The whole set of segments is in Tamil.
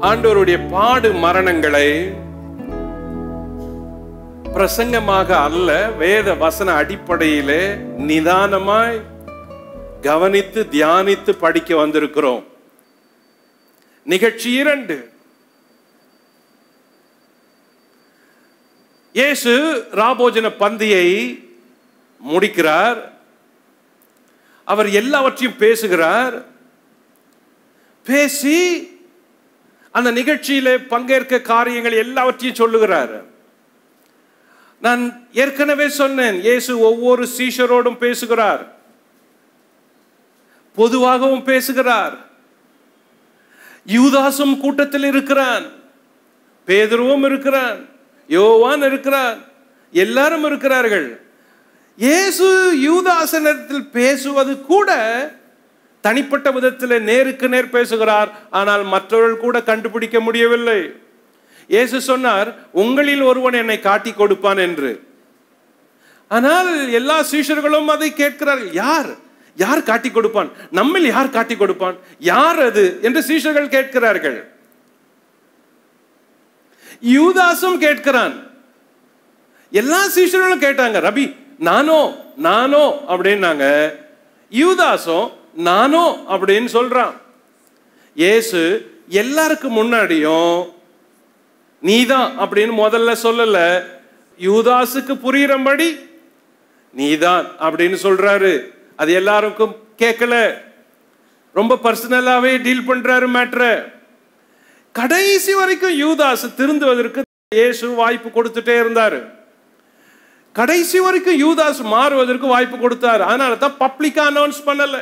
ஆண்டவருடைய பாடு மரணங்களை பிரசங்கமாக அல்ல வேத வசன அடிப்படையிலே நிதானமாய் கவனித்து தியானித்து படிக்க வந்திருக்கிறோம் நிகழ்ச்சி இரண்டு இயேசு ராபோஜன பந்தியை முடிக்கிறார் அவர் எல்லாவற்றையும் பேசுகிறார் பேசி அந்த நிகழ்ச்சியிலே பங்கேற்க காரியங்கள் எல்லாவற்றையும் சொல்லுகிறார் நான் ஏற்கனவே சொன்னேன் இயேசு ஒவ்வொரு சீஷரோடும் பேசுகிறார் பொதுவாகவும் பேசுகிறார் யூதாசும் கூட்டத்தில் இருக்கிறான் பேதுருவும் இருக்கிறான் யோவான் இருக்கிறான் எல்லாரும் இருக்கிறார்கள் இயேசு யூதாசனத்தில் பேசுவது கூட தனிப்பட்ட விதத்தில் நேருக்கு நேர் பேசுகிறார் ஆனால் மற்றவர்கள் கூட கண்டுபிடிக்க முடியவில்லை இயேசு சொன்னார் உங்களில் ஒருவன் என்னை காட்டி கொடுப்பான் என்று ஆனால் எல்லா சீஷர்களும் அதை கேட்கிறார்கள் யார் யார் காட்டி கொடுப்பான் நம்மில் யார் காட்டி கொடுப்பான் யார் அது என்று சீஷர்கள் கேட்கிறார்கள் யூதாசும் கேட்கிறான் எல்லா சீஷர்களும் கேட்டாங்க ரபி நானோ நானோ அப்படின்னாங்க யூதாசும் நானோ அப்படின்னு சொல்றான் இயேசு எல்லாருக்கும் முன்னாடியும் நீதான் அப்படின்னு முதல்ல சொல்லல யூதாசுக்கு புரியுறபடி நீதான் அப்படின்னு சொல்றாரு அது எல்லாருக்கும் கேட்கல ரொம்ப பர்சனலாவே டீல் பண்றாரு மேட்ர கடைசி வரைக்கும் யூதாஸ் திருந்துவதற்கு இயேசு வாய்ப்பு கொடுத்துட்டே இருந்தாரு கடைசி வரைக்கும் யூதாஸ் மாறுவதற்கு வாய்ப்பு கொடுத்தாரு அதனால தான் பப்ளிக்கா அனௌன்ஸ் பண்ணல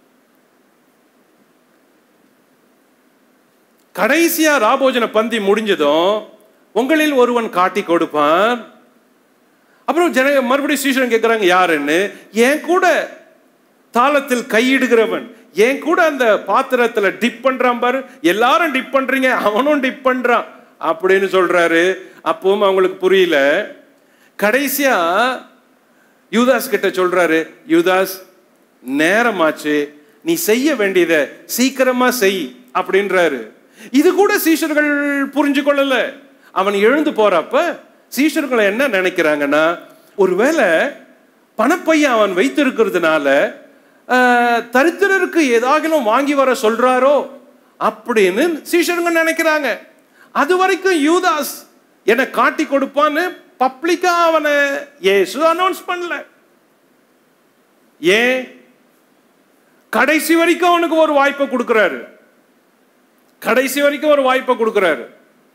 கடைசியா ராபோஜன பந்தி முடிஞ்சதும் உங்களில் ஒருவன் காட்டி கொடுப்பான் அப்புறம் ஜன மறுபடியும் சீசன் கேட்குறாங்க யாருன்னு என் கூட தாளத்தில் கையிடுகிறவன் என் கூட அந்த பாத்திரத்துல டிப் பண்றான் பாரு எல்லாரும் டிப் பண்றீங்க அவனும் டிப் பண்றான் அப்படின்னு சொல்றாரு அப்பவும் அவங்களுக்கு புரியல கடைசியா யூதாஸ் கிட்ட சொல்றாரு யூதாஸ் நேரமாச்சு நீ செய்ய வேண்டியதை சீக்கிரமா செய் அப்படின்றாரு இது கூட சீஷர்கள் புரிஞ்சு கொள்ளல அவன் எழுந்து போறப்ப சீஷர்களை என்ன நினைக்கிறாங்கன்னா ஒருவேளை பணப்பைய அவன் வைத்திருக்கிறதுனால தரித்திரருக்கு ஏதாகிலும் வாங்கி வர சொல்றாரோ அப்படின்னு சீஷருங்க நினைக்கிறாங்க அது வரைக்கும் யூதாஸ் என்னை காட்டி கொடுப்பான்னு பப்ளிக்கா அவனை ஏசு அனௌன்ஸ் பண்ணல ஏன் கடைசி வரைக்கும் அவனுக்கு ஒரு வாய்ப்பை கொடுக்கிறாரு கடைசி வரைக்கும் ஒரு வாய்ப்பை கொடுக்கிறாரு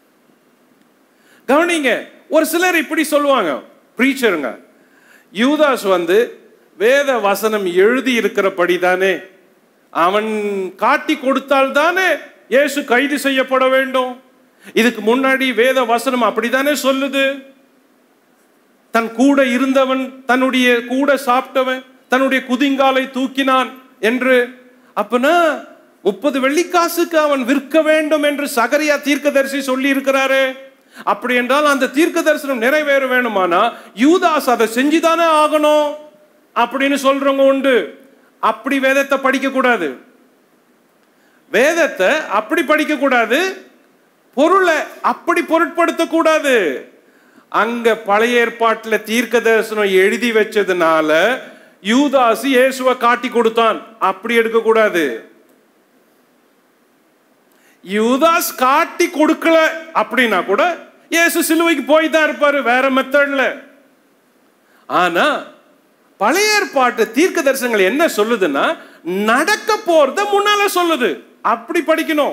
கவனிங்க ஒரு சிலர் இப்படி சொல்லுவாங்க ப்ரீச்சருங்க யூதாஸ் வந்து வேத வசனம் எழுதி இருக்கிறபடி தானே அவன் காட்டி கொடுத்தால் தானே இயேசு கைது செய்யப்பட வேண்டும் இதுக்கு முன்னாடி வேத வசனம் அப்படித்தானே சொல்லுது தன் கூட இருந்தவன் தன்னுடைய கூட சாப்பிட்டவன் தன்னுடைய குதிங்காலை தூக்கினான் என்று அப்பனா முப்பது வெள்ளிக்காசுக்கு அவன் விற்க வேண்டும் என்று சகரியா தீர்க்கதரிசி சொல்லி இருக்கிறாரு அப்படி என்றால் அந்த தீர்க்க தரிசனம் நிறைவேற வேணுமானா யூதாஸ் அதை செஞ்சுதானே ஆகணும் அப்படின்னு சொல்றவங்க உண்டு அப்படி வேதத்தை படிக்க கூடாது வேதத்தை அப்படி படிக்க கூடாது பொருளை அப்படி பொருட்படுத்த கூடாது அங்க பழைய ஏற்பாட்டில் தீர்க்க தரிசனம் எழுதி வச்சதுனால யூதாஸ் இயேசுவை காட்டி கொடுத்தான் அப்படி எடுக்க கூடாது யூதாஸ் காட்டி கொடுக்கல அப்படின்னா கூட இயேசு சிலுவைக்கு போய் தான் இருப்பாரு வேற மெத்தட்ல ஆனா பழைய ஏற்பாட்டு தீர்க்க தரிசனங்கள் என்ன சொல்லுதுன்னா நடக்க போறத முன்னால சொல்லுது அப்படி படிக்கணும்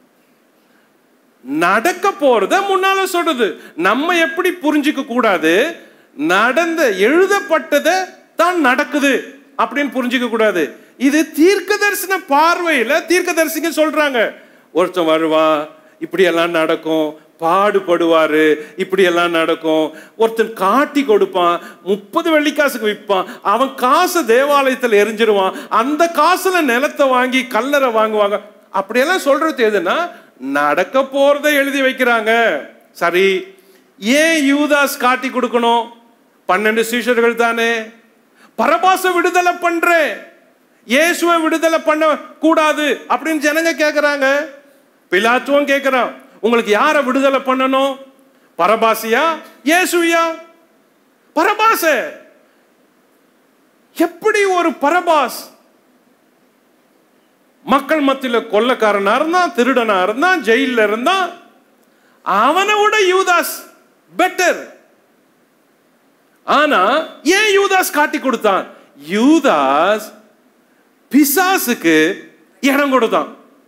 நடக்க போறத முன்னால சொல்லுது நம்ம எப்படி புரிஞ்சுக்க கூடாது நடந்த எழுதப்பட்டதை தான் நடக்குது அப்படின்னு புரிஞ்சுக்க கூடாது இது தீர்க்க தரிசன பார்வையில தீர்க்க தரிசிங்க சொல்றாங்க ஒருத்தன் வருவான் இப்படி எல்லாம் நடக்கும் பாடுபடுவாரு இப்படி எல்லாம் நடக்கும் ஒருத்தன் காட்டி கொடுப்பான் முப்பது வெள்ளிக்காசுக்கு விற்பான் அவன் காசை தேவாலயத்தில் எரிஞ்சிருவான் அந்த காசுல நிலத்தை வாங்கி கல்லறை வாங்குவாங்க அப்படியெல்லாம் சொல்றது எதுனா நடக்க போறதை எழுதி வைக்கிறாங்க சரி ஏன் யூதாஸ் காட்டி கொடுக்கணும் பன்னெண்டு சீஷர்கள் தானே பரபாச விடுதலை பண்றேன் இயேசுவை விடுதலை பண்ண கூடாது அப்படின்னு ஜனங்க கேட்கிறாங்க பிலாத்துவம் கேட்கிறான் உங்களுக்கு யாரை விடுதலை பண்ணணும் பரபாசியா இயேசுயா பரபாச எப்படி ஒரு பரபாஸ் மக்கள் மத்தியில கொள்ளக்காரனா இருந்தான் திருடனா இருந்தான் ஜெயில இருந்தான் அவனை விட யூதாஸ் பெட்டர் ஆனா ஏன் யூதாஸ் காட்டி கொடுத்தான் யூதாஸ் பிசாசுக்கு இடம் கொடுத்தான்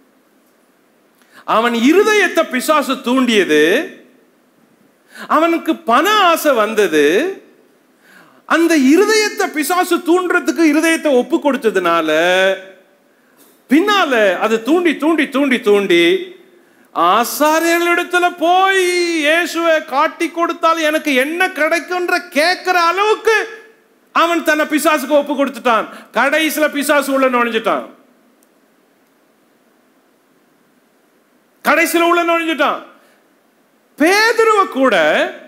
அவன் இருதயத்தை பிசாசு தூண்டியது அவனுக்கு பண ஆசை வந்தது அந்த இருதயத்தை பிசாசு தூண்டுறதுக்கு இருதயத்தை ஒப்பு கொடுத்ததுனால பின்னால அது தூண்டி தூண்டி தூண்டி தூண்டி ஆசாரியர்களிடத்துல போய் இயேசுவை காட்டி கொடுத்தால் எனக்கு என்ன கிடைக்கும்ன்ற கேட்கிற அளவுக்கு அவன் தன்னை பிசாசுக்கு ஒப்பு கொடுத்துட்டான் கடைசியில பிசாசு உள்ள நுழைஞ்சிட்டான் கடைசியில உள்ள நுழைஞ்சிட்டான் பேதுருவ கூட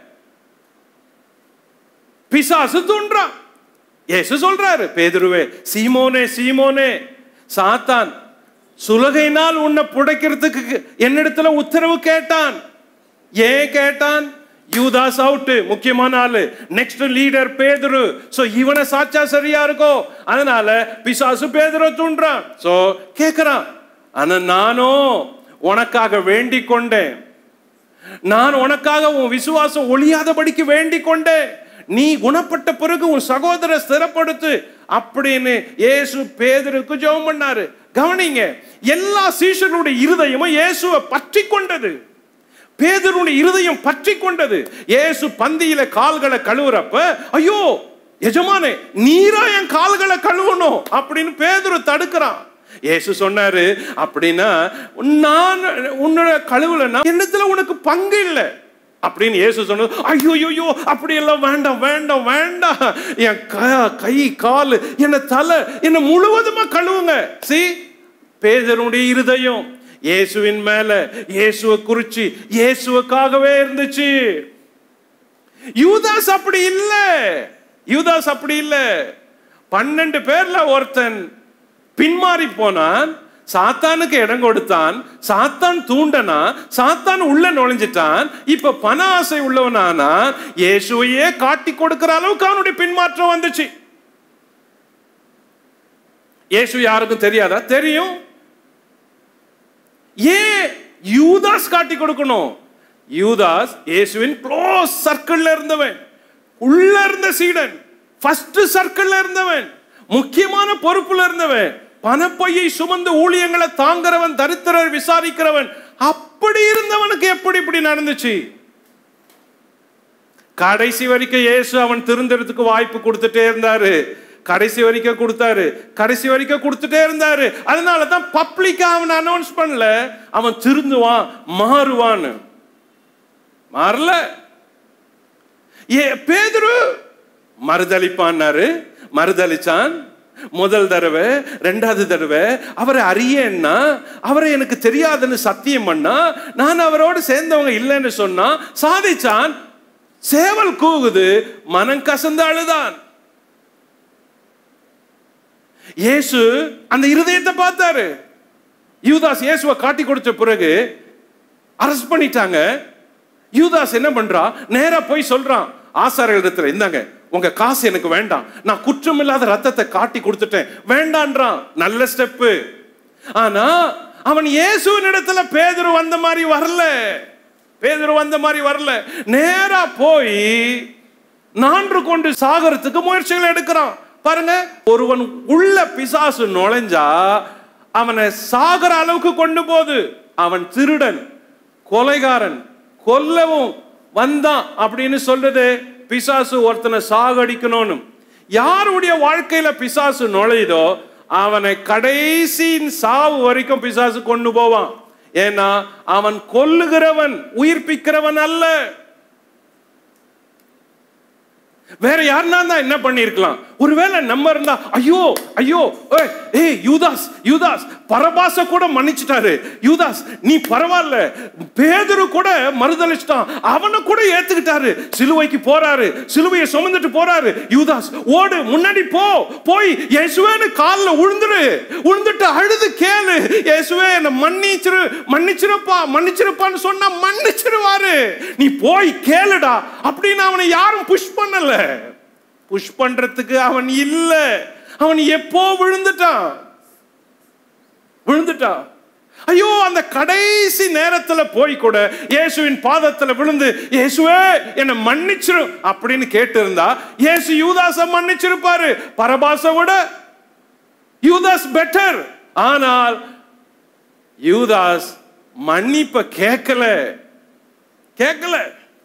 பிசாசு தூண்டுறான் இயேசு சொல்றாரு பேதுருவே சீமோனே சீமோனே சாத்தான் சுலகையினால் உன்னை புடைக்கிறதுக்கு என்னிடத்துல உத்தரவு கேட்டான் ஏன் கேட்டான் யூதாஸ் அவுட் முக்கியமான ஆளு நெக்ஸ்ட் லீடர் பேதுரு சோ இவனை சாச்சா சரியா இருக்கும் அதனால பிசாசு பேதுரு தூண்டுறான் சோ கேக்குறான் ஆனா நானும் உனக்காக வேண்டிக் கொண்டேன் நான் உனக்காக உன் விசுவாசம் ஒளியாதபடிக்கு வேண்டிக் கொண்டேன் நீ குணப்பட்ட பிறகு உன் சகோதர ஸ்திரப்படுத்து அப்படின்னு இயேசு பேதருக்கு ஜெபம் பண்ணாரு கவனிங்க எல்லா சீஷர்களுடைய இருதயமும் இயேசுவை பற்றி கொண்டது பேதருடைய இருதயம் பற்றி கொண்டது இயேசு பந்தியில கால்களை கழுவுறப்ப ஐயோ எஜமானே நீரா என் கால்களை கழுவணும் அப்படின்னு பேதுரு தடுக்கிறான் இயேசு சொன்னாரு அப்படின்னா நான் உன்னோட கழுவுலன்னா என்னத்துல உனக்கு பங்கு இல்லை அப்படின்னு இயேசு சொன்னது ஐயோ ஐயோ அப்படி எல்லாம் வேண்டாம் வேண்டாம் வேண்டாம் என் கை கால் என்ன தலை என்ன முழுவதுமா கழுவுங்க சி பேதருடைய இருதயம் இயேசுவின் மேல இயேசுவை குறிச்சு இயேசுவுக்காகவே இருந்துச்சு யூதாஸ் அப்படி இல்ல யூதாஸ் அப்படி இல்ல பன்னெண்டு பேர்ல ஒருத்தன் பின்மாறி போனான் சாத்தானுக்கு இடம் கொடுத்தான் சாத்தான் தூண்டனா சாத்தான் உள்ள நுழைஞ்சிட்டான் இப்ப பண ஆசை உள்ளவனானா இயேசுவையே காட்டி கொடுக்கிற அளவுக்கு அவனுடைய பின்மாற்றம் வந்துச்சு இயேசு யாருக்கும் தெரியாதா தெரியும் ஏன் யூதாஸ் காட்டி கொடுக்கணும் யூதாஸ் இயேசுவின் க்ளோஸ் சர்க்கிள்ல இருந்தவன் உள்ள இருந்த சீடன் ஃபர்ஸ்ட் சர்க்கிள்ல இருந்தவன் முக்கியமான பொறுப்புல இருந்தவன் பணப்பையை சுமந்து ஊழியங்களை தாங்கிறவன் தரித்திரர் விசாரிக்கிறவன் அப்படி இருந்தவனுக்கு எப்படி இப்படி நடந்துச்சு கடைசி வரைக்கும் இயேசு அவன் திருந்தறதுக்கு வாய்ப்பு கொடுத்துட்டே இருந்தாரு கடைசி வரைக்கும் கொடுத்தாரு கடைசி வரைக்கும் கொடுத்துட்டே இருந்தாரு அதனால தான் பப்ளிக்கா அவன் அனௌன்ஸ் பண்ணல அவன் திருந்துவான் மாறுவான்னு மாறல ஏ பேதுரு மறுதளிப்பான்னாரு மறுதளிச்சான் முதல் தடவை ரெண்டாவது தடவை அவரை அறியன்னா அவரை எனக்கு தெரியாதுன்னு சத்தியம் பண்ணா நான் அவரோடு சேர்ந்தவங்க இல்லைன்னு சொன்னா சாதிச்சான் சேவல் கூகுது மனம் கசந்து அழுதான் இயேசு அந்த இருதயத்தை பார்த்தாரு யூதாஸ் இயேசுவை காட்டி கொடுத்த பிறகு அரெஸ்ட் பண்ணிட்டாங்க யூதாஸ் என்ன பண்றா நேரா போய் சொல்றான் ஆசாரியர்களிடத்துல இந்தாங்க உங்க காசு எனக்கு வேண்டாம் நான் குற்றம் இல்லாத ரத்தத்தை காட்டி கொடுத்துட்டேன் வேண்டான்றான் நல்ல ஸ்டெப்பு ஆனா அவன் இயேசுவின் இடத்துல பேதுரு வந்த மாதிரி வரல பேதுரு வந்த மாதிரி வரல நேரா போய் நான்று கொண்டு சாகரத்துக்கு முயற்சிகள் எடுக்கிறான் பாருங்க ஒருவன் உள்ள பிசாசு நுழைஞ்சா அவனை சாகர அளவுக்கு கொண்டு போது அவன் திருடன் கொலைகாரன் கொல்லவும் வந்தான் அப்படின்னு சொல்றது பிசாசு ஒருத்தனை சாகடிக்கணும்னு யாருடைய வாழ்க்கையில பிசாசு நுழையுதோ அவனை கடைசியின் சாவு வரைக்கும் பிசாசு கொண்டு போவான் ஏன்னா அவன் கொல்லுகிறவன் உயிர்ப்பிக்கிறவன் அல்ல வேற யாருன்னா தான் என்ன பண்ணிருக்கலாம் ஒருவேளை நம்ம இருந்தா ஐயோ ஐயோ ஏய், ஏய் யூதாஸ் யூதாஸ் பரபாச கூட மன்னிச்சிட்டாரு யூதாஸ் நீ பரவாயில்ல பேதுரு கூட மறுதளிச்சிட்டான் அவனை கூட ஏத்துக்கிட்டாரு சிலுவைக்கு போறாரு சிலுவையை சுமந்துட்டு போறாரு யூதாஸ் ஓடு முன்னாடி போ போய் இயேசுவேன்னு கால்ல உழுந்துரு உழுந்துட்டு அழுது கேளு இயேசுவே என்ன மன்னிச்சிரு மன்னிச்சிருப்பா மன்னிச்சிருப்பான்னு சொன்னா மன்னிச்சிருவாரு நீ போய் கேளுடா அப்படின்னு அவனை யாரும் புஷ் பண்ணல புஷ் பண்றதுக்கு அவன் இல்ல அவன் எப்போ விழுந்துட்டான் விழுந்துட்டான் ஐயோ அந்த கடைசி நேரத்துல போய் கூட இயேசுவின் பாதத்துல விழுந்து இயேசுவே என்னை மன்னிச்சிரு அப்படின்னு கேட்டு இருந்தா இயேசு யூதாச மன்னிச்சிருப்பாரு பரபாச விட யூதாஸ் பெட்டர் ஆனால் யூதாஸ் மன்னிப்ப கேட்கல கேட்கல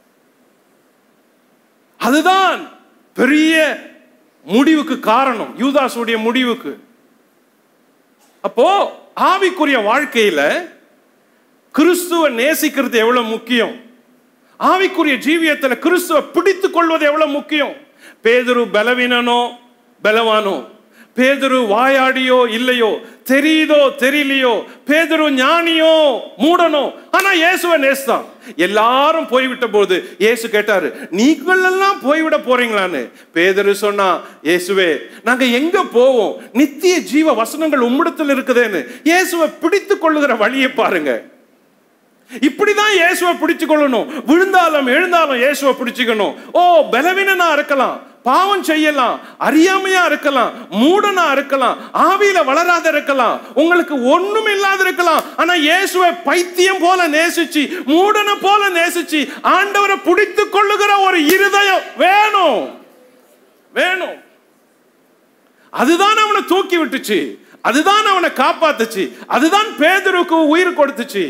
அதுதான் பெரிய முடிவுக்கு காரணம் யூதாசுடைய முடிவுக்கு அப்போ ஆவிக்குரிய வாழ்க்கையில கிறிஸ்துவ நேசிக்கிறது எவ்வளவு முக்கியம் ஆவிக்குரிய ஜீவியத்துல கிறிஸ்துவ பிடித்து கொள்வது எவ்வளவு முக்கியம் பேதுரு பலவீனனோ பலவானோ பேதுரு வாயாடியோ இல்லையோ தெரியுதோ தெரியலையோ பேதுரு ஞானியோ மூடனோ ஆனா இயேசுவை நேசித்தான் எல்லாரும் போய்விட்ட போது இயேசு கேட்டாரு நீங்கள் எல்லாம் போய்விட போறீங்களான்னு பேதுரு சொன்னா இயேசுவே நாங்க எங்க போவோம் நித்திய ஜீவ வசனங்கள் உம்மிடத்தில் இருக்குதேன்னு இயேசுவை பிடித்து கொள்ளுகிற வழியை பாருங்க இப்படிதான் இயேசுவை பிடிச்சு கொள்ளணும் விழுந்தாலும் எழுந்தாலும் இயேசுவை பிடிச்சுக்கணும் ஓ பலவீனனா இருக்கலாம் பாவம் செய்யலாம் அறியாமையா இருக்கலாம் மூடனா இருக்கலாம் ஆவியில வளராத இருக்கலாம் உங்களுக்கு ஒண்ணும் இல்லாத இருக்கலாம் ஆனா இயேசுவை பைத்தியம் போல நேசிச்சு மூடனை போல நேசிச்சு ஆண்டவரை பிடித்து கொள்ளுகிற ஒரு இருதயம் வேணும் வேணும் அதுதான் அவனை தூக்கி விட்டுச்சு அதுதான் அவனை காப்பாத்துச்சு அதுதான் பேதருக்கு உயிர் கொடுத்துச்சு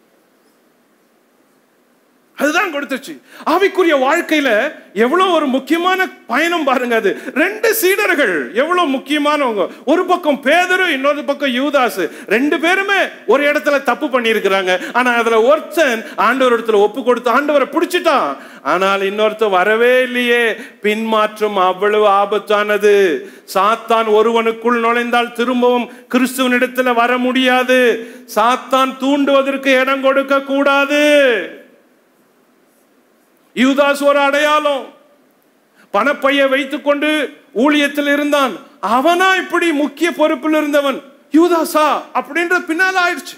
அதுதான் கொடுத்துச்சு ஆவிக்குரிய வாழ்க்கையில எவ்வளவு ஒரு முக்கியமான பயணம் பாருங்க அது ரெண்டு சீடர்கள் எவ்வளவு முக்கியமானவங்க ஒரு பக்கம் பேதரு இன்னொரு பக்கம் யூதாஸ் ரெண்டு பேருமே ஒரு இடத்துல தப்பு பண்ணியிருக்கிறாங்க ஆனா அதுல ஒருத்தன் ஆண்டவர் இடத்துல ஒப்பு கொடுத்து ஆண்டவரை பிடிச்சிட்டான் ஆனால் இன்னொருத்தன் வரவே இல்லையே பின்மாற்றம் அவ்வளவு ஆபத்தானது சாத்தான் ஒருவனுக்குள் நுழைந்தால் திரும்பவும் கிறிஸ்துவனிடத்துல வர முடியாது சாத்தான் தூண்டுவதற்கு இடம் கொடுக்க கூடாது யூதாஸ் ஒரு அடையாளம் பணப்பைய வைத்துக்கொண்டு ஊழியத்தில் இருந்தான் அவனா இப்படி முக்கிய பொறுப்பில் இருந்தவன் யூதாசா அப்படின்ற பின்னால ஆயிடுச்சு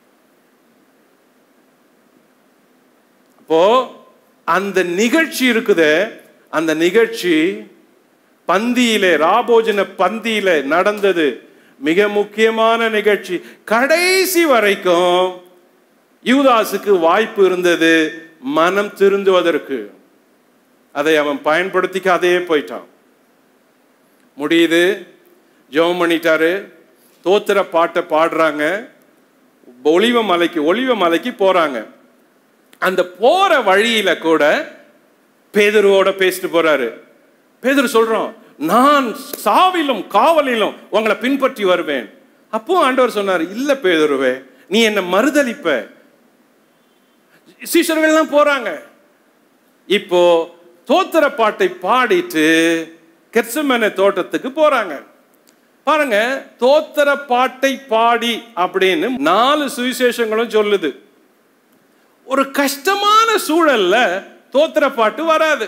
அப்போ அந்த நிகழ்ச்சி இருக்குதே அந்த நிகழ்ச்சி பந்தியிலே ராபோஜன பந்தியில நடந்தது மிக முக்கியமான நிகழ்ச்சி கடைசி வரைக்கும் யூதாசுக்கு வாய்ப்பு இருந்தது மனம் திருந்துவதற்கு அதை அவன் பயன்படுத்திக்காதே போயிட்டான் முடியுது ஜெபம் பண்ணிட்டாரு தோத்திர பாட்டை பாடுறாங்க ஒளிவ மலைக்கு ஒளிவ மலைக்கு போறாங்க அந்த போற வழியில கூட பேதுருவோட பேசிட்டு போறாரு பேதுரு சொல்றோம் நான் சாவிலும் காவலிலும் உங்களை பின்பற்றி வருவேன் அப்போ ஆண்டவர் சொன்னார் இல்ல பேதுருவே நீ என்ன மறுதளிப்ப சீஷர்கள்லாம் போறாங்க இப்போ தோத்திர பாட்டை பாடிட்டு கெர்சமன தோட்டத்துக்கு போறாங்க பாருங்க தோத்திர பாட்டை பாடி அப்படின்னு நாலு சுவிசேஷங்களும் சொல்லுது ஒரு கஷ்டமான சூழல்ல தோத்திர பாட்டு வராது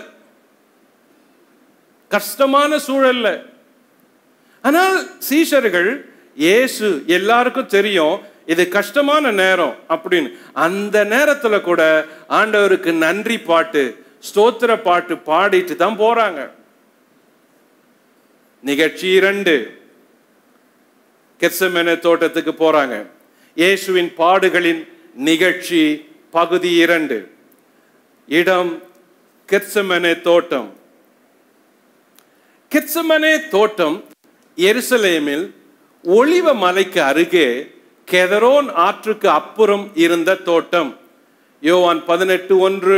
கஷ்டமான சூழல்ல ஆனால் சீஷர்கள் இயேசு எல்லாருக்கும் தெரியும் இது கஷ்டமான நேரம் அப்படின்னு அந்த நேரத்துல கூட ஆண்டவருக்கு நன்றி பாட்டு ஸ்தோத்திர பாட்டு பாடிட்டு தான் போறாங்க நிகழ்ச்சி இரண்டு கெர்சமென தோட்டத்துக்கு போறாங்க இயேசுவின் பாடுகளின் நிகழ்ச்சி பகுதி இரண்டு இடம் கெர்சமனே தோட்டம் கெர்சமனே தோட்டம் எருசலேமில் ஒளிவ மலைக்கு அருகே கெதரோன் ஆற்றுக்கு அப்புறம் இருந்த தோட்டம் யோவான் பதினெட்டு ஒன்று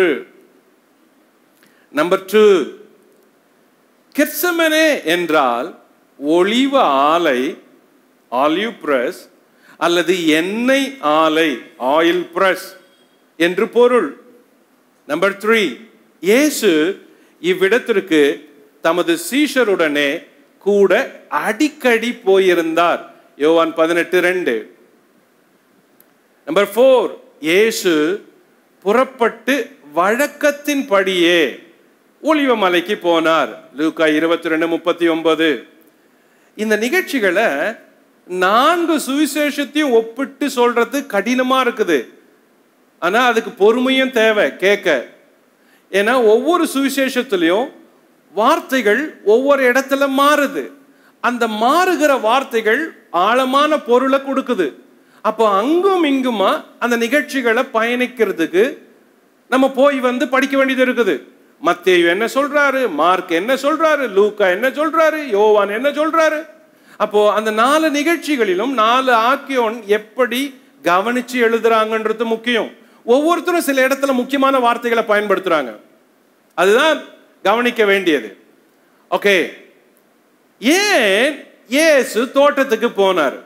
நம்பர் டூ கெர்சமனே என்றால் ஒளிவ ஆலை ஆலிவ் பிரஸ் அல்லது எண்ணெய் ஆலை ஆயில் பிரஸ் என்று பொருள் நம்பர் த்ரீ இயேசு இவ்விடத்திற்கு தமது சீஷருடனே கூட அடிக்கடி போயிருந்தார் யோவான் பதினெட்டு ரெண்டு நம்பர் ஃபோர் இயேசு புறப்பட்டு வழக்கத்தின்படியே ஒளிவ மலைக்கு போனார் லூக்கா இருபத்தி ரெண்டு முப்பத்தி ஒன்பது இந்த நிகழ்ச்சிகளை நான்கு சுவிசேஷத்தையும் ஒப்பிட்டு சொல்றது கடினமா இருக்குது ஆனா அதுக்கு பொறுமையும் தேவை கேட்க ஏன்னா ஒவ்வொரு சுவிசேஷத்திலையும் வார்த்தைகள் ஒவ்வொரு இடத்துல மாறுது அந்த மாறுகிற வார்த்தைகள் ஆழமான பொருளை கொடுக்குது அப்போ அங்கும் இங்குமா அந்த நிகழ்ச்சிகளை பயணிக்கிறதுக்கு நம்ம போய் வந்து படிக்க வேண்டியது இருக்குது மத்தேயு என்ன சொல்றாரு மார்க் என்ன சொல்றாரு லூக்கா என்ன சொல்றாரு யோவான் என்ன சொல்றாரு அப்போ அந்த நாலு நிகழ்ச்சிகளிலும் நாலு ஆக்கியோன் எப்படி கவனிச்சு எழுதுறாங்கன்றது முக்கியம் ஒவ்வொருத்தரும் சில இடத்துல முக்கியமான வார்த்தைகளை பயன்படுத்துறாங்க அதுதான் கவனிக்க வேண்டியது ஓகே ஏன் இயேசு தோட்டத்துக்கு போனார்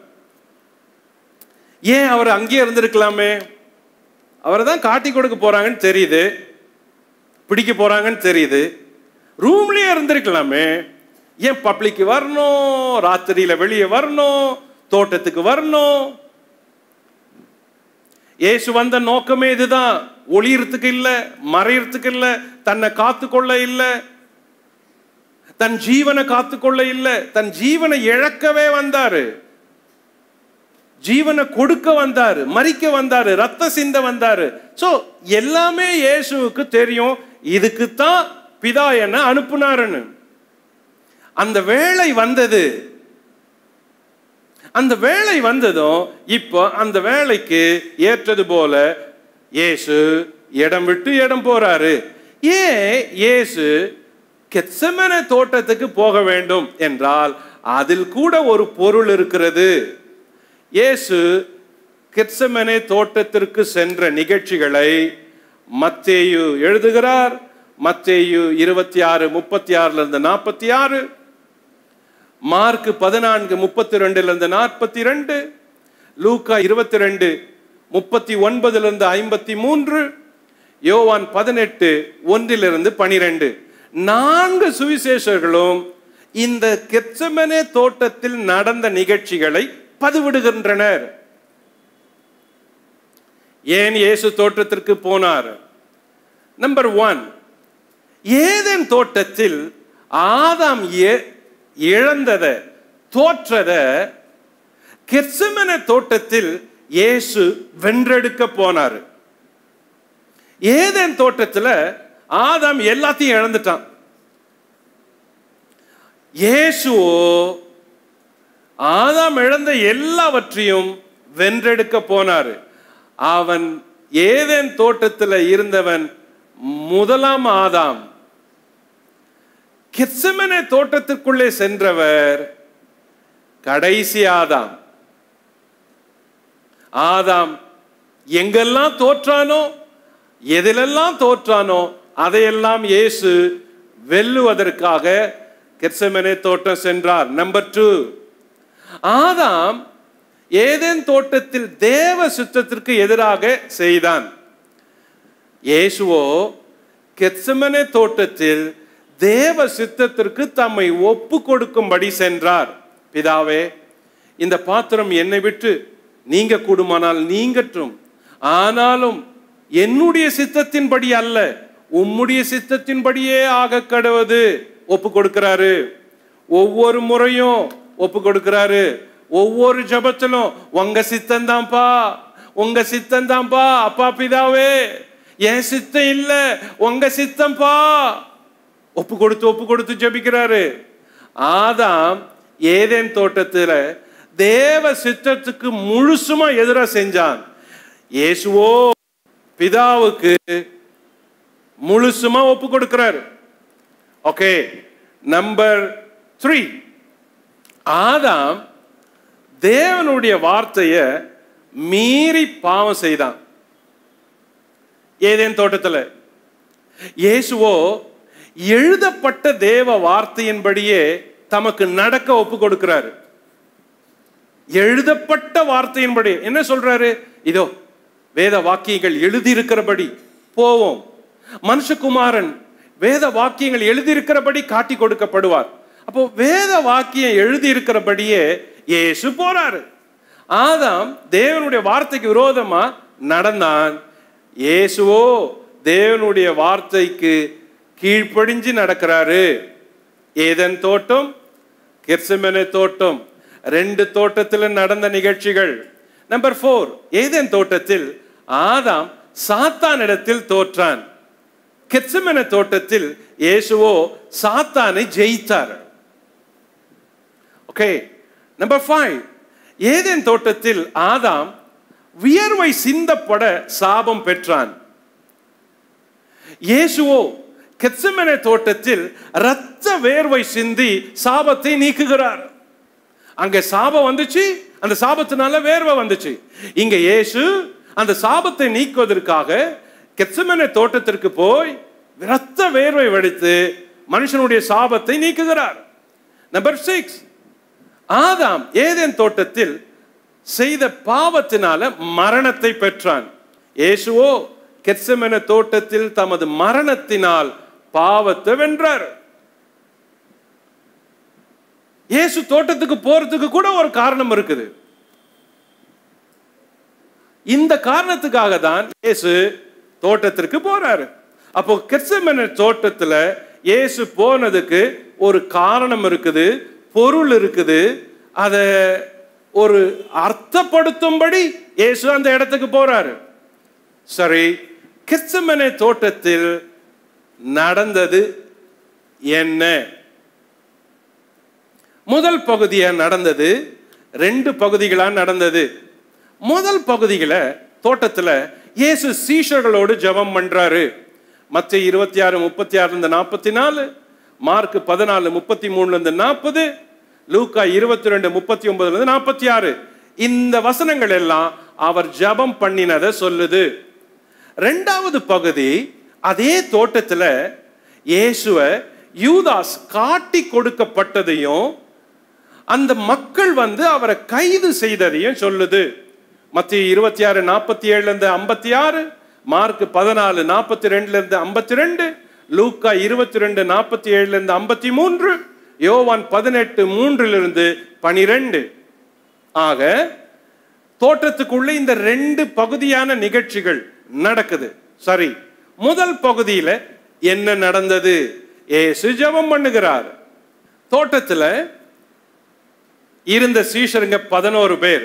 ஏன் அவர் அங்கேயே இருந்திருக்கலாமே அவரை தான் காட்டி கொடுக்க போறாங்கன்னு தெரியுது பிடிக்க போறாங்கன்னு தெரியுது ரூம்லயே இருந்திருக்கலாமே ஏன் பப்ளிக் வரணும் ராத்திரியில வெளியே வரணும் தோட்டத்துக்கு வரணும் இயேசு வந்த நோக்கமே இதுதான் ஒளியறதுக்கு இல்ல மறையறதுக்கு இல்ல தன்னை காத்துக்கொள்ள இல்ல தன் ஜீவனை காத்துக்கொள்ள இல்ல தன் ஜீவனை இழக்கவே வந்தாரு ஜீவனை கொடுக்க வந்தாரு மறிக்க வந்தாரு ரத்த சிந்த வந்தாரு சோ எல்லாமே இயேசுவுக்கு தெரியும் இதுக்கு தான் பிதா என்ன அனுப்புனாருன்னு அந்த வேலை வந்தது அந்த வேலை வந்ததும் இப்போ அந்த வேலைக்கு ஏற்றது போல இயேசு இடம் விட்டு இடம் போறாரு ஏன் இயேசு கெத்சமன தோட்டத்துக்கு போக வேண்டும் என்றால் அதில் கூட ஒரு பொருள் இருக்கிறது இயேசு கெத்சமனே தோட்டத்திற்கு சென்ற நிகழ்ச்சிகளை மத்தேயு எழுதுகிறார் மத்தேயு இருபத்தி ஆறு முப்பத்தி ஆறுல இருந்து நாற்பத்தி ஆறு மார்க் பதினான்கு முப்பத்தி ரெண்டுல இருந்து நாற்பத்தி ரெண்டு லூக்கா இருபத்தி ரெண்டு முப்பத்தி ஒன்பதுல இருந்து ஐம்பத்தி மூன்று யோவான் பதினெட்டு ஒன்றிலிருந்து பனிரெண்டு நான்கு சுவிசேஷர்களும் இந்த கெச்சமனே தோட்டத்தில் நடந்த நிகழ்ச்சிகளை பதிவிடுகின்றனர் ஏன் இயேசு தோட்டத்திற்கு போனார் நம்பர் ஒன் ஏதேன் தோட்டத்தில் ஆதாம் ஏ- இழந்தத தோற்றத கெர்சமன தோட்டத்தில் இயேசு வென்றெடுக்க போனார் ஏதேன் தோட்டத்துல ஆதாம் எல்லாத்தையும் இழந்துட்டான் இயேசுவோ ஆதாம் இழந்த எல்லாவற்றையும் வென்றெடுக்க போனாரு அவன் ஏதேன் தோட்டத்தில் இருந்தவன் முதலாம் ஆதாம் கெத்செமனே தோட்டத்திற்குள்ளே சென்றவர் கடைசி ஆதாம் ஆதாம் எங்கெல்லாம் தோற்றானோ எதிலெல்லாம் தோற்றானோ அதையெல்லாம் இயேசு வெல்லுவதற்காக கெர்சமனே தோட்டம் சென்றார் நம்பர் டூ ஆதாம் ஏதேன் தோட்டத்தில் தேவ சுத்தத்திற்கு எதிராக செய்தான் இயேசுவோ கெத்சமனே தோட்டத்தில் தேவ சித்தத்திற்கு தம்மை ஒப்பு கொடுக்கும்படி சென்றார் பிதாவே இந்த பாத்திரம் என்னை விட்டு நீங்க கூடுமானால் நீங்கட்டும் ஆனாலும் என்னுடைய சித்தத்தின்படி அல்ல உம்முடைய சித்தத்தின்படியே ஆக கடவுது ஒப்பு கொடுக்கிறாரு ஒவ்வொரு முறையும் ஒப்பு கொடுக்கிறாரு ஒவ்வொரு ஜபத்திலும் உங்க சித்தந்தான்ப்பா உங்க சித்தந்தான்ப்பா அப்பா பிதாவே என் சித்தம் இல்ல உங்க சித்தம்பா ஒப்பு கொடுத்து ஒப்பு கொடுத்து ஜெபிக்கிறாரு ஆதாம் ஏதேன் தோட்டத்துல தேவ சித்தத்துக்கு முழுசுமா எதிரா செஞ்சான் இயேசுவோ பிதாவுக்கு முழுசுமா ஒப்பு கொடுக்கிறாரு ஓகே நம்பர் த்ரீ ஆதாம் தேவனுடைய வார்த்தைய மீறி பாவம் செய்தான் ஏதேன் தோட்டத்துல இயேசுவோ எழுதப்பட்ட தேவ வார்த்தையின்படியே தமக்கு நடக்க ஒப்பு கொடுக்கிறாரு எழுதப்பட்ட வார்த்தையின்படி என்ன சொல்றாரு இதோ வேத வாக்கியங்கள் எழுதியிருக்கிறபடி போவோம் மனுஷகுமாரன் வேத வாக்கியங்கள் எழுதியிருக்கிறபடி காட்டி கொடுக்கப்படுவார் அப்போ வேத வாக்கியம் எழுதியிருக்கிறபடியே இயேசு போறாரு ஆதாம் தேவனுடைய வார்த்தைக்கு விரோதமா நடந்தான் இயேசுவோ தேவனுடைய வார்த்தைக்கு கீழ்ப்படிஞ்சு நடக்கிறாரு ஏதன் தோட்டம் கெர்சமெனே தோட்டம் ரெண்டு தோட்டத்தில் நடந்த நிகழ்ச்சிகள் நம்பர் ஃபோர் ஏதேன் தோட்டத்தில் ஆதாம் சாத்தானிடத்தில் தோற்றான் கெர்சமெனே தோட்டத்தில் இயேசுவோ சாத்தானை ஜெயித்தார் ஓகே நம்பர் ஃபைவ் ஏதேன் தோட்டத்தில் ஆதாம் வியர்வை சிந்தப்பட சாபம் பெற்றான் இயேசுவோ கெத்செமனே தோட்டத்தில் இரத்த வேர்வை சிந்தி சாபத்தை நீக்குகிறார் அங்க சாபம் வந்துச்சு அந்த சாபத்தினால வேர்வை வந்துச்சு இங்க இயேசு அந்த சாபத்தை நீக்குவதற்காக கெத்செமனே தோட்டத்திற்கு போய் இரத்த வேர்வை வடித்து மனுஷனுடைய சாபத்தை நீக்குகிறார் நம்பர் சிக்ஸ் ஆதாம் ஏதேன் தோட்டத்தில் செய்த பாவத்தினால மரணத்தை பெற்றான் இயேசுவோ கெத்செமன தோட்டத்தில் தமது மரணத்தினால் பாவத்தை வென்றார் இயேசு தோட்டத்துக்கு போறதுக்கு கூட ஒரு காரணம் இருக்குது இந்த காரணத்துக்காக தான் இயேசு தோட்டத்திற்கு போறாரு அப்போ கெத்செமன தோட்டத்துல இயேசு போனதுக்கு ஒரு காரணம் இருக்குது பொருள் இருக்குது அதை ஒரு அர்த்தப்படுத்தும்படி இயேசு அந்த இடத்துக்கு போறாரு சரி கிறிஸ்தமனை தோட்டத்தில் நடந்தது என்ன முதல் பகுதியா நடந்தது ரெண்டு பகுதிகளா நடந்தது முதல் பகுதியில தோட்டத்துல இயேசு சீஷர்களோடு ஜெபம் பண்றாரு மற்ற இருபத்தி ஆறு முப்பத்தி ஆறுல இருந்து நாற்பத்தி நாலு மார்க் பதினாலு முப்பத்தி மூணுல இருந்து நாற்பது லூக்கா இருபத்தி ரெண்டு முப்பத்தி ஒன்பதுல இருந்து நாற்பத்தி ஆறு இந்த வசனங்கள் எல்லாம் அவர் ஜெபம் பண்ணினதை சொல்லுது ரெண்டாவது பகுதி அதே தோட்டத்துல இயேசுவ யூதாஸ் காட்டி கொடுக்கப்பட்டதையும் அந்த மக்கள் வந்து அவரை கைது செய்ததையும் சொல்லுது மத்திய இருபத்தி ஆறு நாற்பத்தி ஏழுல இருந்து ஐம்பத்தி ஆறு மார்க் பதினாலு நாற்பத்தி ரெண்டுல இருந்து ஐம்பத்தி ரெண்டு லூக்கா இருபத்தி ரெண்டு நாற்பத்தி ஏழுல இருந்து ஐம்பத்தி மூன்று யோவான் பதினெட்டு மூன்றிலிருந்து பனிரெண்டு ஆக தோற்றத்துக்குள்ள இந்த ரெண்டு பகுதியான நிகழ்ச்சிகள் நடக்குது சரி முதல் பகுதியில என்ன நடந்தது ஏசு ஜெபம் பண்ணுகிறார் தோட்டத்துல இருந்த சீஷருங்க பதினோரு பேர்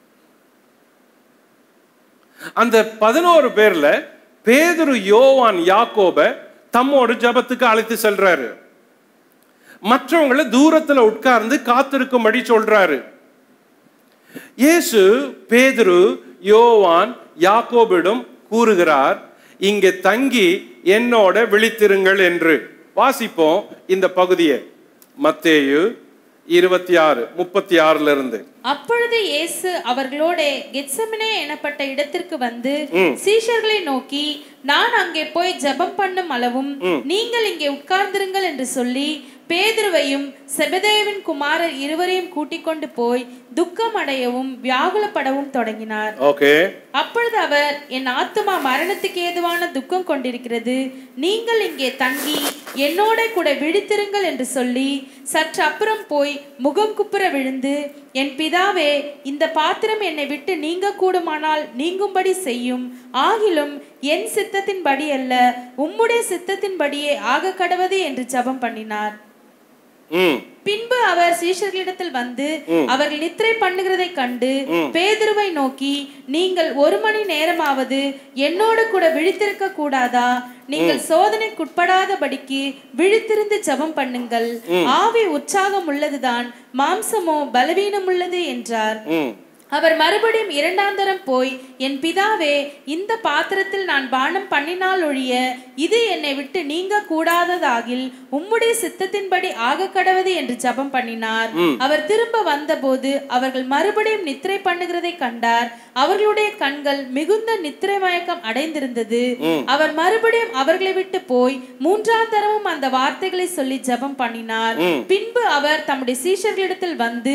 அந்த பதினோரு பேர்ல பேதுரு யோவான் யாக்கோப தம்மோடு ஜபத்துக்கு அழைத்து செல்றாரு மற்றவங்களை தூரத்துல உட்கார்ந்து காத்திருக்கும்படி சொல்றாரு இயேசு பேதுரு யோவான் யாக்கோபிடம் கூறுகிறார் இங்கே தங்கி என்னோட விழித்திருங்கள் என்று வாசிப்போம் இந்த பகுதியை மத்தேயு இருபத்தி ஆறு முப்பத்தி ஆறுல இருந்து அப்பொழுது இயேசு அவர்களோட கெத்செமனே எனப்பட்ட இடத்திற்கு வந்து சீஷர்களை நோக்கி நான் அங்கே போய் ஜெபம் பண்ணும் அளவும் நீங்கள் இங்கே உட்கார்ந்திருங்கள் என்று சொல்லி பேதுருவையும் செபதேவின் குமாரர் இருவரையும் கூட்டிக் கொண்டு போய் துக்கம் அடையவும் வியாகுலப்படவும் தொடங்கினார் ஓகே அப்பொழுது அவர் என் ஆத்துமா மரணத்துக்கு ஏதுவான துக்கம் கொண்டிருக்கிறது நீங்கள் இங்கே தங்கி என்னோட கூட விழித்திருங்கள் என்று சொல்லி சற்று அப்புறம் போய் முகம் குப்புற விழுந்து என் பிதாவே இந்த பாத்திரம் என்னை விட்டு நீங்க கூடுமானால் நீங்கும்படி செய்யும் ஆகிலும் என் சித்தத்தின்படி அல்ல உம்முடைய சித்தத்தின்படியே ஆக கடவது என்று ஜெபம் பண்ணினார் ம் பின்பு அவர் சீஷர்களிடத்தில் வந்து அவர்கள் நித்திரை பண்ணுகிறதை கண்டு பேதுருவை நோக்கி நீங்கள் ஒரு மணி நேரமாவது என்னோடு கூட விழித்திருக்க கூடாதா நீங்கள் சோதனைக்குட்படாதபடிக்கு விழித்திருந்து ஜெபம் பண்ணுங்கள் ஆவி உற்சாகம் உள்ளதுதான் மாம்சமோ பலவீனம் உள்ளது என்றார் ம் அவர் மறுபடியும் இரண்டாம் தரம் போய் என் பிதாவே இந்த பாத்திரத்தில் நான் பானம் பண்ணினால் ஒழிய இது என்னை விட்டு நீங்க கூடாததாகில் உம்முடைய சித்தத்தின்படி ஆக கடவது என்று ஜெபம் பண்ணினார் அவர் திரும்ப வந்தபோது அவர்கள் மறுபடியும் நித்திரை பண்ணுகிறதை கண்டார் அவர்களுடைய கண்கள் மிகுந்த நித்திரை மயக்கம் அடைந்திருந்தது அவர் மறுபடியும் அவர்களை விட்டு போய் மூன்றாம் தரமும் அந்த வார்த்தைகளை சொல்லி ஜெபம் பண்ணினார் பின்பு அவர் தம்முடைய சீஷர்களிடத்தில் வந்து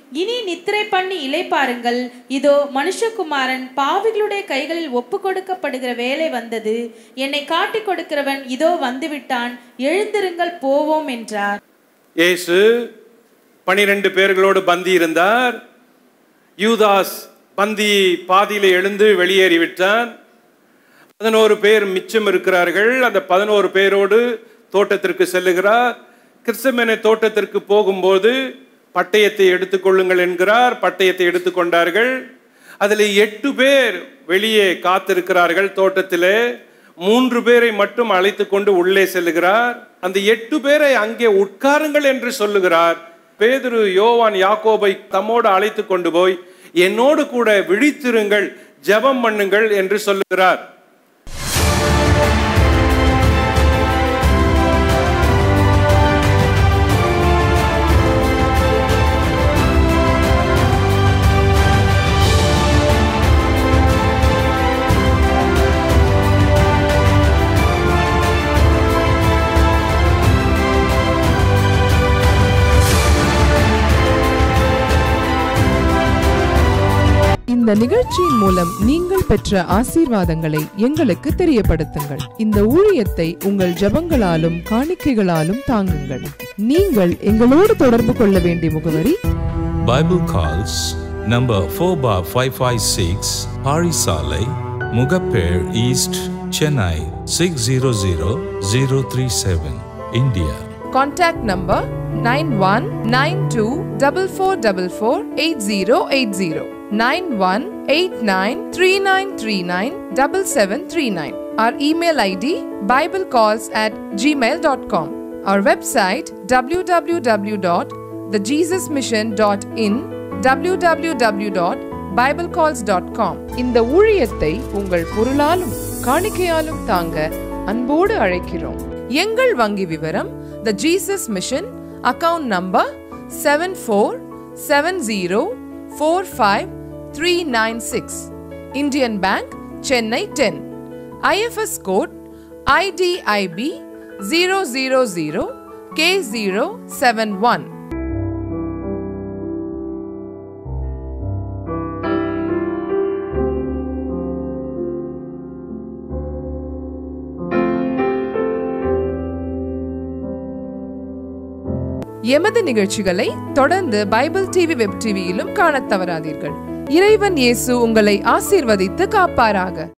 இனி நித்திரை பண்ணி இளைப்பாருங்கள் இதோ மனுஷகுமாரன் பாவிகளுடைய கைகளில் ஒப்பு கொடுக்கப்படுகிற வேலை வந்தது என்னை காட்டிக் கொடுக்கிறவன் இதோ வந்துவிட்டான் எழுந்திருங்கள் போவோம் என்றார் இயேசு பனிரெண்டு பேர்களோடு பந்தி இருந்தார் யூதாஸ் பந்தி பாதியில எழுந்து வெளியேறிவிட்டான் பதினோரு பேர் மிச்சம் இருக்கிறார்கள் அந்த பதினோரு பேரோடு தோட்டத்திற்கு செல்லுகிறார் கிறிஸ்தமனை தோட்டத்திற்கு போகும்போது பட்டயத்தை எடுத்துக்கொள்ளுங்கள் என்கிறார் பட்டயத்தை எடுத்துக்கொண்டார்கள் அதில் எட்டு பேர் வெளியே காத்திருக்கிறார்கள் தோட்டத்திலே மூன்று பேரை மட்டும் அழைத்து கொண்டு உள்ளே செல்லுகிறார் அந்த எட்டு பேரை அங்கே உட்காருங்கள் என்று சொல்லுகிறார் பேதுரு யோவான் யாக்கோபை தம்மோடு அழைத்து கொண்டு போய் என்னோடு கூட விழித்திருங்கள் ஜெபம் பண்ணுங்கள் என்று சொல்லுகிறார் இந்த நிகழ்ச்சியின் மூலம் நீங்கள் பெற்ற ஆசீர்வாதங்களை எங்களுக்கு தெரியப்படுத்துங்கள் இந்த ஊழியத்தை உங்கள் ஜெபங்களாலும் காணிக்கைகளாலும் தாங்குங்கள் நீங்கள் எங்களோடு தொடர்பு கொள்ள வேண்டிய முகவரி Bible calls number 4 bar 556 Parisalai, Mugapper East, Chennai 600037, India. Contact number nine one nine two double four double four eight zero eight zero nine one eight nine three nine three nine double seven three nine Our email ID biblecalls at gmail.com. Our website www.thejesusmission.in www.biblecalls.com இந்த ஊழியத்தை உங்கள் பொருளாலும் காணிக்கையாலும் தாங்க அன்போடு அழைக்கிறோம் எங்கள் வங்கி விவரம் the Jesus mission account number seven four seven zero four five three nine six Indian Bank Chennai ten IFS code IDIB zero zero zero K zero seven one எமது நிகழ்ச்சிகளை தொடர்ந்து பைபிள் டிவி வெப் டிவியிலும் காணத் தவறாதீர்கள் இறைவன் இயேசு உங்களை ஆசீர்வதித்து காப்பாராக